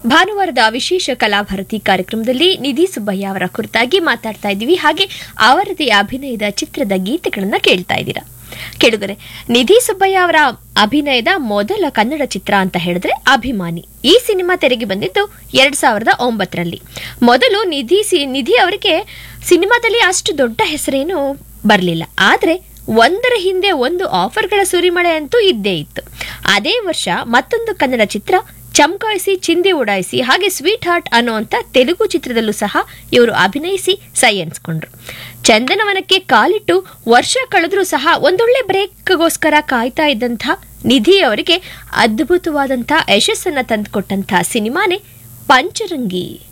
ಭಾನುವಾರದ ವಿಶೇಷ ಕಲಾಭಾರತಿ ಕಾರ್ಯಕ್ರಮದಲ್ಲಿ ನಿಧಿ ಸುಬ್ಬಯ್ಯ ಅವರ ಕುರಿತಾಗಿ ಮಾತಾಡ್ತಾ ಇದ್ದೀವಿ ಹಾಗೆ ಅವರದೇ ಅಭಿನಯದ ಚಿತ್ರದ ಗೀತೆಗಳನ್ನ ಕೇಳ್ತಾ ಇದ್ದೀರಾ ಕೇಳುಗರೆ ನಿಧಿ ಸುಬ್ಬಯ್ಯ ಅವರ ಅಭಿನಯದ ಮೊದಲ ಕನ್ನಡ ಚಿತ್ರ ಅಂತ ಹೇಳಿದ್ರೆ ಅಭಿಮಾನಿ ಈ ಸಿನಿಮಾ ತೆರೆಗೆ ಬಂದಿದ್ದು ಎರಡ್ ಸಾವಿರದ ಒಂಬತ್ತರಲ್ಲಿ ಮೊದಲು ನಿಧಿ ಸಿ- ನಿಧಿ ಅವರಿಗೆ ಸಿನಿಮಾದಲ್ಲಿ ಅಷ್ಟು ದೊಡ್ಡ ಹೆಸರೇನು ಬರಲಿಲ್ಲ ಆದ್ರೆ ಒಂದರ ಹಿಂದೆ ಒಂದು ಆಫರ್ಗಳ ಸುರಿಮಳೆ ಅಂತೂ ಇದ್ದೇ ಇತ್ತು ಅದೇ ವರ್ಷ ಮತ್ತೊಂದು ಕನ್ನಡ ಚಿತ್ರ ಚಮಕಾಯಿಸಿ ಚಿಂದಿ ಉಡಾಯಿಸಿ ಹಾಗೆ ಸ್ವೀಟ್ ಹಾರ್ಟ್ ಅನ್ನುವಂಥ ತೆಲುಗು ಚಿತ್ರದಲ್ಲೂ ಸಹ ಇವರು ಅಭಿನಯಿಸಿ ಸೈ ಎನ್ಸ್ಕೊಂಡ್ರು ಚಂದನವನಕ್ಕೆ ಕಾಲಿಟ್ಟು ವರ್ಷ ಕಳೆದ್ರೂ ಸಹ ಒಂದೊಳ್ಳೆ ಬ್ರೇಕ್ಗೋಸ್ಕರ ಕಾಯ್ತಾ ಇದ್ದಂಥ ನಿಧಿ ಅವರಿಗೆ ಅದ್ಭುತವಾದಂಥ ಯಶಸ್ಸನ್ನ ತಂದುಕೊಟ್ಟಂಥ ಸಿನಿಮಾನೇ ಪಂಚರಂಗಿ